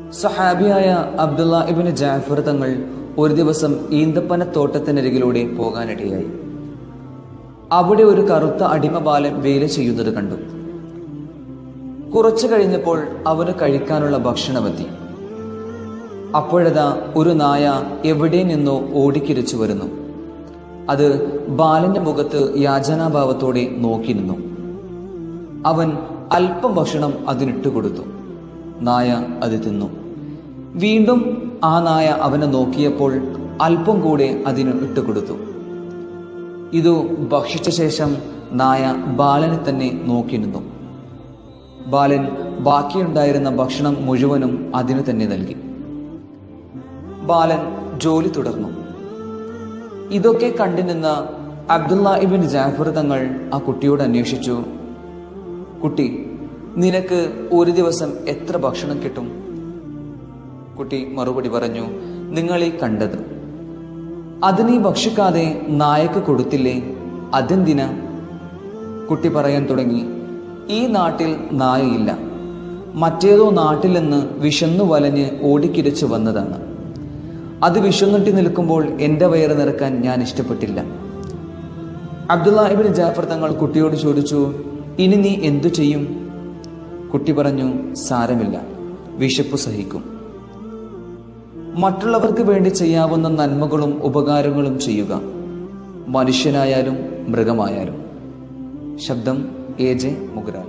സഹാബിയായ അബ്ദുള്ള ഇബിന് ജാഫർ തങ്ങൾ ഒരു ദിവസം ഈന്തപ്പനത്തോട്ടത്തിനരികിലൂടെ പോകാനിടയായി അവിടെ ഒരു കറുത്ത അടിമ ബാലൻ വേല ചെയ്യുന്നത് കണ്ടു കുറച്ചു കഴിഞ്ഞപ്പോൾ അവന് കഴിക്കാനുള്ള ഭക്ഷണമെത്തി അപ്പോഴതാ ഒരു നായ എവിടെ നിന്നോ ഓടിക്കിരിച്ചു വരുന്നു അത് ബാലന്റെ മുഖത്ത് യാചനാഭാവത്തോടെ നോക്കി നിന്നു അവൻ അല്പം ഭക്ഷണം അതിനിട്ട് കൊടുത്തു നായ അത് തിന്നു വീണ്ടും ആ നായ അവനെ നോക്കിയപ്പോൾ അല്പം കൂടെ അതിന് ഇട്ടുകൊടുത്തു ഇതു ഭക്ഷിച്ച ശേഷം നായ ബാലനെ തന്നെ നോക്കി നിന്നു ബാലൻ ബാക്കിയുണ്ടായിരുന്ന ഭക്ഷണം മുഴുവനും അതിനു തന്നെ നൽകി ബാലൻ ജോലി തുടർന്നു ഇതൊക്കെ കണ്ടുനിന്ന അബ്ദുള്ള ഇബിൻ ജാഫർ തങ്ങൾ ആ കുട്ടിയോട് അന്വേഷിച്ചു കുട്ടി നിനക്ക് ഒരു ദിവസം എത്ര ഭക്ഷണം കിട്ടും കുട്ടി മറുപടി പറഞ്ഞു നിങ്ങൾ ഈ കണ്ടത് അത് നീ ഭക്ഷിക്കാതെ നായക്ക് കൊടുത്തില്ലേ അതെന്തിനാ കുട്ടി പറയാൻ തുടങ്ങി ഈ നാട്ടിൽ നായയില്ല മറ്റേതോ നാട്ടിൽ നിന്ന് വിശന്നു വലഞ്ഞ് ഓടിക്കിരച്ചു വന്നതാണ് അത് വിശന്നിട്ട് നിൽക്കുമ്പോൾ എൻ്റെ വയറ് നിറക്കാൻ ഞാൻ ഇഷ്ടപ്പെട്ടില്ല അബ്ദുള്ള ഇബിൻ ജാഫർ തങ്ങൾ കുട്ടിയോട് ചോദിച്ചു ഇനി നീ എന്തു ചെയ്യും കുട്ടി പറഞ്ഞു സാരമില്ല വിശപ്പ് സഹിക്കും മറ്റുള്ളവർക്ക് വേണ്ടി ചെയ്യാവുന്ന നന്മകളും ഉപകാരങ്ങളും ചെയ്യുക മനുഷ്യനായാലും മൃഗമായാലും ശബ്ദം എ ജെ മുഗ്രാൽ